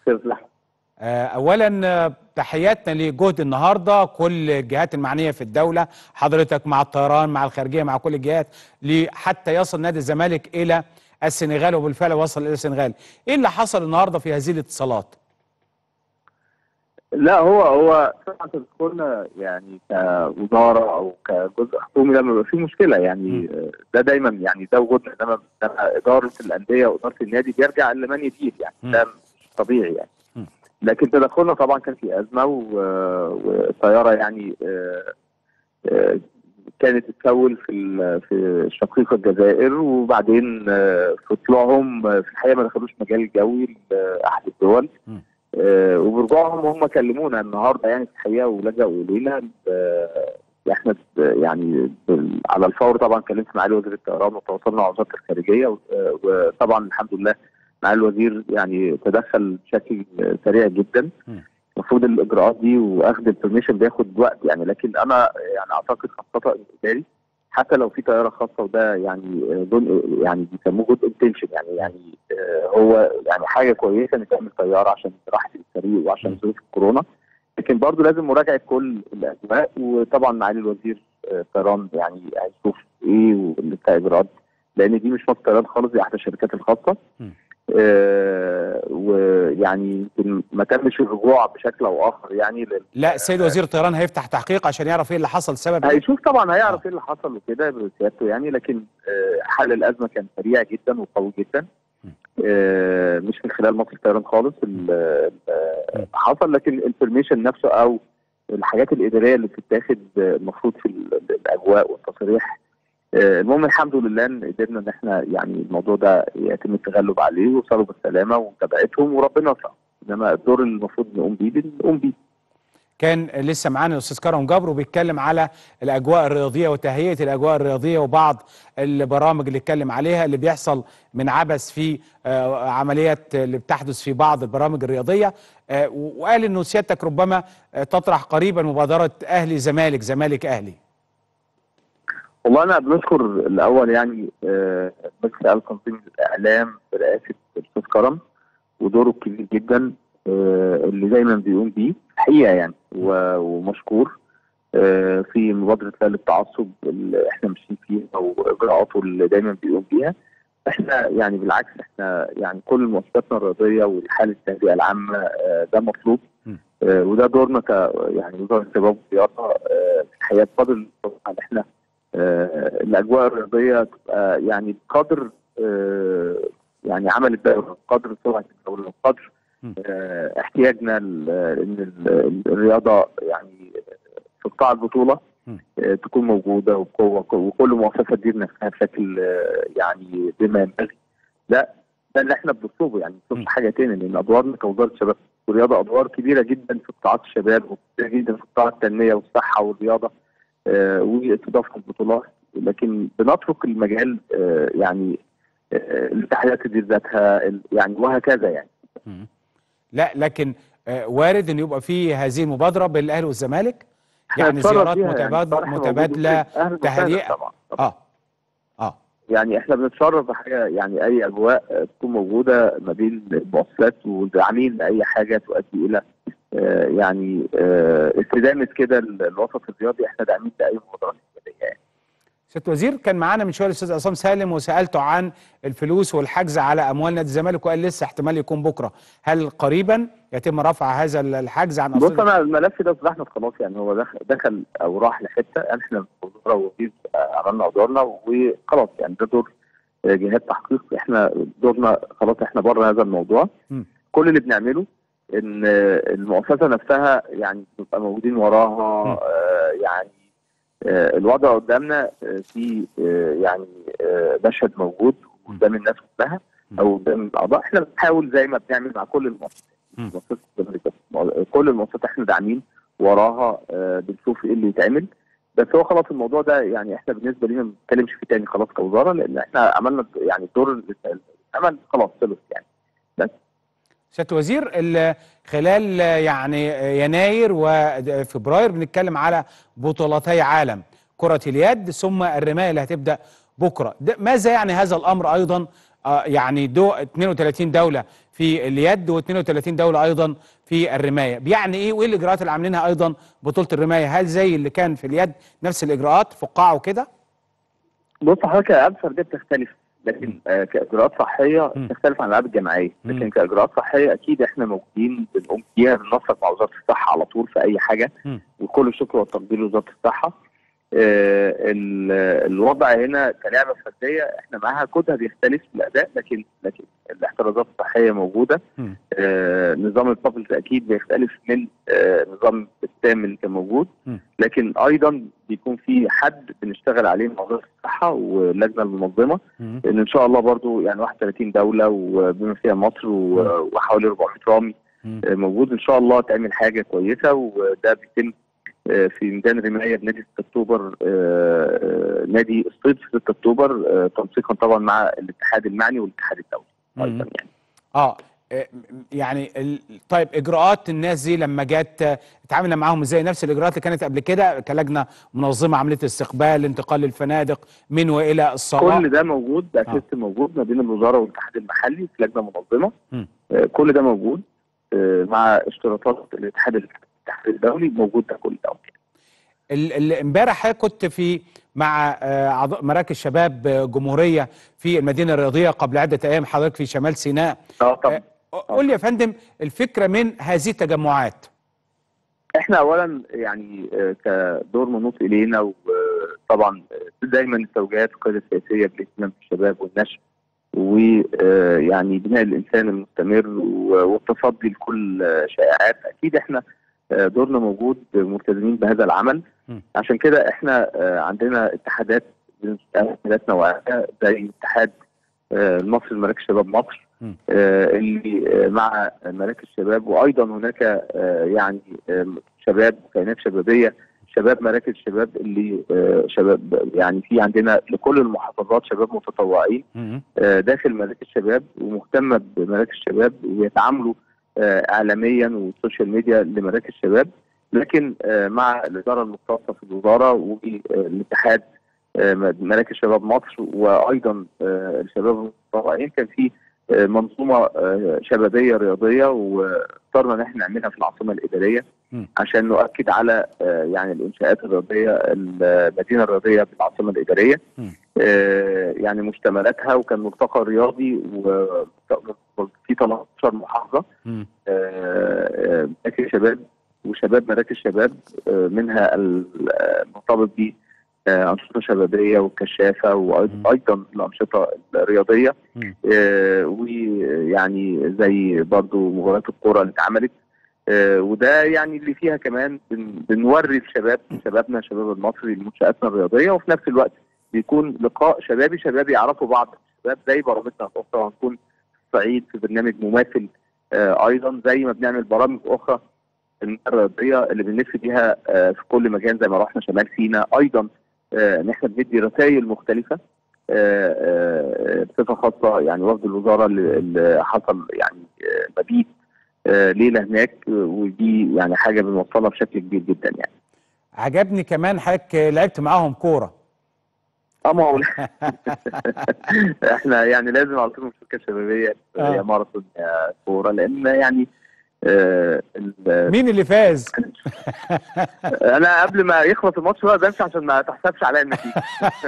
استاذ احمد آه، اولا آه، تحياتنا لجهد النهارده كل الجهات المعنيه في الدوله حضرتك مع الطيران مع الخارجيه مع كل الجهات ل- حتى يصل نادي الزمالك الى السنغال وبالفعل وصل الى السنغال ايه اللي حصل النهارده في هذه الاتصالات لا هو هو طبعا تدخلنا يعني كوزاره او كجزء حكومي لما بيبقى في مشكله يعني آه، ده دايما يعني ده وجودنا انما إنما اداره الانديه واداره النادي بيرجع لمن يدير يعني مم. ده مش طبيعي يعني مم. لكن تدخلنا طبعا كان في ازمه و- والطياره يعني آه، آه، كانت تتسول في ال- في الشقيقه الجزائر وبعدين آه، في طلوعهم آه، في الحقيقه ما دخلوش مجال الجوي لاحد الدول مم. آه، وبرجوعهم هم كلمونا النهارده يعني في الحقيقه ولجأوا الينا آه، احنا ب- يعني بال- على الفور طبعا كلمت معالي وزير الطيران وتواصلنا مع وزاره الخارجيه و- آه، وطبعا الحمد لله معالي الوزير يعني تدخل بشكل آه، سريع جدا مم. المفروض الاجراءات دي واخذ البرميشن بياخد وقت يعني لكن انا يعني اعتقد خاصه الاداري حتى لو في طياره خاصه وده يعني آه، جزء يعني بيسموه جزء انتنشن يعني يعني آه، هو يعني حاجه كويسه ان تعمل طياره عشان راحه الفريق وعشان ظروف الكورونا لكن برضه لازم مراجعه كل الاجواء وطبعا معالي الوزير آه، طيران يعني هيشوف ايه واللي بتاع اجراءات لان دي مش مصر طيران خالص دي احد الشركات الخاصه م. آه ويعني يمكن ما تمش الرجوع بشكل او اخر يعني لل- لا السيد وزير الطيران هيفتح تحقيق عشان يعرف ايه اللي حصل سبب إيه؟ هيشوف طبعا هيعرف ايه اللي حصل وكده بسيادته يعني لكن آه، حل الازمه كان سريع جدا وقوي جدا آه، مش من خلال مصر الطيران خالص ال- آه، حصل لكن الانفورميشن نفسه او الحاجات الاداريه اللي بتتاخد آه، المفروض في ال- الاجواء والتصريح آه، المهم الحمد لله ان قدرنا ان احنا يعني الموضوع ده يتم التغلب عليه ووصلوا بالسلامه ومتابعتهم وربنا يوفقهم انما الدور اللي المفروض نقوم بيه بنقوم بيه كان لسه معانا الاستاذ كرم جبر وبيتكلم على الاجواء الرياضيه وتهيئه الاجواء الرياضيه وبعض البرامج اللي اتكلم عليها اللي بيحصل من عبث في آه، عمليات اللي بتحدث في بعض البرامج الرياضيه آه، وقال انه سيادتك ربما آه، تطرح قريبا مبادره اهلي زمالك زمالك اهلي والله انا بنشكر الاول يعني آه، مجلس اعلى تنظيم الاعلام برئاسه الاستاذ كرم ودوره الكبير جدا آه، اللي دايما بيقوم بيه حقيقه يعني و- ومشكور آه، في مبادره لا للتعصب اللي احنا ماشيين فيها واجراءاته اللي دايما بيقوم بيها احنا يعني بالعكس احنا يعني كل مؤسساتنا الرياضيه والحاله التهدئه العامه آه، ده مطلوب م. آه، وده دورنا ك يعني وزاره الشباب والرياضه آه، في الحقيقه بقدر ان احنا آه، الاجواء الرياضيه تبقى يعني بقدر آه، يعني عمل الدوله بقدر سرعه الدوله بقدر م. آه، احتياجنا ل- ان ال- الرياضه يعني في قطاع البطوله م. آه، تكون موجوده وبقوه وكل مؤسسه تدير نفسها بشكل آه، يعني بما ينبغي ده ده اللي احنا بنطلبه يعني م. مش حاجه تاني لان ادوارنا كوزاره شباب والرياضه ادوار كبيره جدا في قطاعات الشباب وكبيره جدا في قطاع التنميه والصحه والرياضه آه، واستضافه البطولات لكن بنترك المجال آه، يعني آه، الاتحادات تدير ذاتها ال- يعني وهكذا يعني مم. لا لكن آه، وارد ان يبقى في هذه المبادره بالاهلي والزمالك إحنا يعني هنتصرف زيارات فيها يعني متبادله صراحة متبادله موجود في أهل المساعدة تهدئه طبعا طبعا. اه اه يعني احنا بنتشرف بحاجه يعني اي اجواء آه، تكون موجوده ما بين المؤسسات والداعمين لاي حاجه تؤدي الى آه، يعني آه، استدامه كده ال- الوسط الرياضي احنا داعمين لاي مبادرات ايجابيه يعني. سياده وزير كان معانا من شويه الاستاذ عصام سالم وسالته عن الفلوس والحجز على اموال نادي الزمالك وقال لسه احتمال يكون بكره هل قريبا يتم رفع هذا الحجز عن بص أصل انا الملف ده اصبحنا خلاص يعني هو دخل, دخل او راح لحته احنا وزاره ووزير آه، عملنا ادوارنا وخلاص يعني ده دور آه، جهات تحقيق احنا دورنا خلاص احنا بره هذا الموضوع م. كل اللي بنعمله ان آه، المؤسسه نفسها يعني نبقى موجودين وراها م. آه، يعني آه، الوضع قدامنا آه، في آه، يعني آه، مشهد موجود قدام الناس كلها م. او قدام الاعضاء احنا بنحاول زي ما بنعمل مع كل المؤسسات م. مؤسسه الزمالك بس. كل المؤسسات احنا داعمين وراها آه، بنشوف ايه اللي يتعمل بس هو خلاص الموضوع ده يعني احنا بالنسبه لنا ما بنتكلمش فيه تاني خلاص كوزاره لان احنا عملنا يعني الدور اللي اتعمل خلاص خلص يعني سياده وزير ال- خلال آه، يعني آه، يناير وفبراير بنتكلم على بطولتي عالم كره اليد ثم الرمايه اللي هتبدا بكره ده ماذا يعني هذا الامر ايضا آه يعني دو 32 دوله في اليد و32 دوله ايضا في الرمايه بيعني ايه وايه الاجراءات اللي عاملينها ايضا بطوله الرمايه هل زي اللي كان في اليد نفس الاجراءات فقاعه وكده بص حضرتك الالعاب الفرديه بتختلف لكن آه كاجراءات صحيه مم. تختلف عن الالعاب الجماعيه مم. لكن كاجراءات صحيه اكيد احنا موجودين بنقوم فيها بننسق مع وزاره الصحه على طول في اي حاجه مم. وكل الشكر والتقدير لوزاره الصحه آه ال- الوضع هنا كلعبه فرديه احنا معاها كودها بيختلف في الاداء لكن لكن الاحترازات الصحيه موجوده مم. آه نظام البابلز اكيد بيختلف من آه نظام التام اللي كان موجود مم. لكن ايضا بيكون في حد بنشتغل عليه مع وزاره الصحه واللجنه المنظمه مم. ان ان شاء الله برضو يعني 31 دوله وبما فيها مصر و- وحوالي 400 رامي مم. آه، موجود ان شاء الله تعمل حاجه كويسه وده بيتم آه، في ميدان الرمايه بنادي 6 اكتوبر آه، آه، نادي الصيد في 6 اكتوبر آه، تنسيقا طبعا مع الاتحاد المعني والاتحاد الدولي مم. ايضا يعني اه آه، يعني ال- طيب اجراءات الناس دي لما جت آه، اتعاملنا معاهم ازاي نفس الاجراءات اللي كانت قبل كده كلجنه منظمه عمليه استقبال انتقال للفنادق من والى الصلاه كل ده موجود ده سيستم موجود ما بين الوزاره والاتحاد المحلي في لجنه منظمه مم. آه، كل ده موجود آه، مع اشتراطات الاتحاد الاتحاد الدولي موجود ده كل ده ال- ال- امبارح حضرتك كنت في مع آه، أعضاء مراكز شباب آه، جمهوريه في المدينه الرياضيه قبل عده ايام حضرتك في شمال سيناء اه طبعا آه، قول لي يا فندم الفكره من هذه التجمعات احنا اولا يعني آه، كدور منوط الينا وطبعا آه، دايما التوجيهات القياده السياسيه بالاهتمام بالشباب والنشء ويعني بناء الانسان المستمر و- والتصدي لكل آه، شائعات اكيد احنا آه، دورنا موجود ملتزمين بهذا العمل م. عشان كده احنا آه، عندنا اتحادات اتحادات نوعيه زي اتحاد آه، المصري لمراكز شباب مصر م. آه، اللي آه، مع مراكز شباب وايضا هناك آه، يعني آه، شباب كيانات شبابيه شباب مراكز شباب اللي آه، شباب يعني في عندنا لكل المحافظات شباب متطوعين مم. آه، داخل مراكز شباب ومهتمه بمراكز شباب ويتعاملوا آه، اعلاميا والسوشيال ميديا لمراكز شباب لكن آه، مع الاداره المختصه في الوزاره والاتحاد آه، مراكز شباب مصر وايضا آه، الشباب المتطوعين كان في آه، منظومه آه، شبابيه رياضيه واخترنا ان احنا نعملها في العاصمه الاداريه م. عشان نؤكد على آه، يعني الانشاءات الرياضيه المدينه الرياضيه في العاصمه الاداريه م. آه، يعني مشتملاتها وكان ملتقى رياضي وفي 13 محافظه مم. آه، آه، مراكز شباب وشباب مراكز شباب آه، منها المرتبط ب آه، أنشطة شبابية والكشافة مم. وأيضا الأنشطة الرياضية مم. آه، ويعني زي برضو مباريات الكرة اللي اتعملت آه، وده يعني اللي فيها كمان بن- بنوري الشباب شبابنا الشباب المصري لمنشآتنا الرياضية وفي نفس الوقت بيكون لقاء شبابي شباب يعرفوا بعض الشباب زي برامجنا الأخرى هنكون في الصعيد في برنامج مماثل آه، أيضا زي ما بنعمل برامج أخرى الرياضية اللي بنلف بيها آه، في كل مكان زي ما رحنا شمال سيناء أيضا آه، ان احنا بندي رسائل مختلفه آه، آه، بصفه خاصه يعني وفد الوزاره اللي اللي حصل يعني آه، مبيت آه، ليله هناك آه، ودي يعني حاجه بنوصلها بشكل كبير جدا يعني عجبني كمان حضرتك لعبت معاهم كوره اه ما هو احنا يعني لازم على طول مشاركه شبابيه آه. يا ماراثون يا كوره لان يعني آه، ال- مين اللي فاز انا قبل ما يخلص الماتش بقى بمشي عشان ما تحسبش عليا النتيجه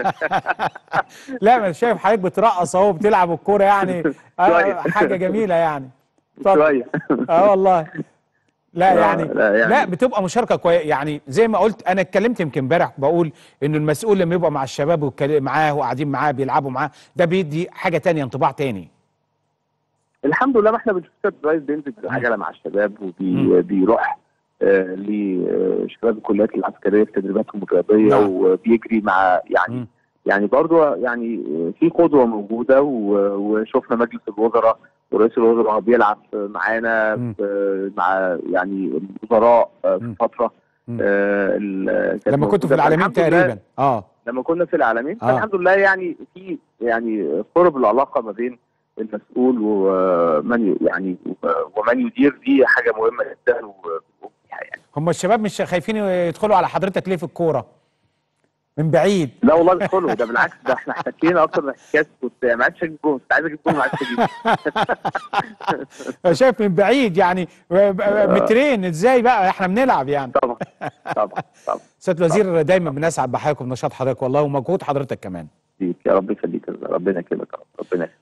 لا ما أنا شايف حضرتك بترقص اهو بتلعب الكوره يعني آه شوية. حاجه جميله يعني اتفضل شويه اه والله لا آه، يعني لا يعني- لا بتبقى مشاركه كويسه يعني زي ما قلت انا اتكلمت يمكن امبارح بقول ان المسؤول لما يبقى مع الشباب ويتكلم معاه وقاعدين معاه بيلعبوا معاه ده بيدي حاجه تانية انطباع تاني الحمد لله ما احنا بنشوف سيد رايس بينزل بالعجله مع الشباب وبيروح آه لشباب الكليات العسكريه في تدريباتهم الرياضيه نعم. وبيجري مع يعني مم. يعني برضو يعني آه، في قدوه موجوده و- وشفنا مجلس الوزراء ورئيس الوزراء بيلعب معانا مم. في- مع يعني الوزراء آه، في مم. فتره مم. آه، ال- كانت لما كنتوا في موجودة. العالمين فالحمد لله تقريبا اه لما كنا في العالمين آه. فالحمد لله يعني في يعني قرب العلاقه ما بين المسؤول ومن يعني ومن يدير دي حاجه مهمه جدا وبنقوم بيها يعني هم الشباب مش خايفين يدخلوا على حضرتك ليه في الكوره من بعيد لا والله بيدخلوا ده بالعكس ده احنا احتكينا اكتر من احتكاك كنت ما عادش اجيب جول كنت عايز اجيب جول ما عادش اجيب شايف من بعيد يعني مترين ازاي بقى احنا بنلعب يعني طبعا طبعا طبعا سياده الوزير دايما بنسعد بحضرتك وبنشاط حضرتك والله ومجهود حضرتك كمان يا رب يخليك ربنا يكرمك يا رب ربنا يخليك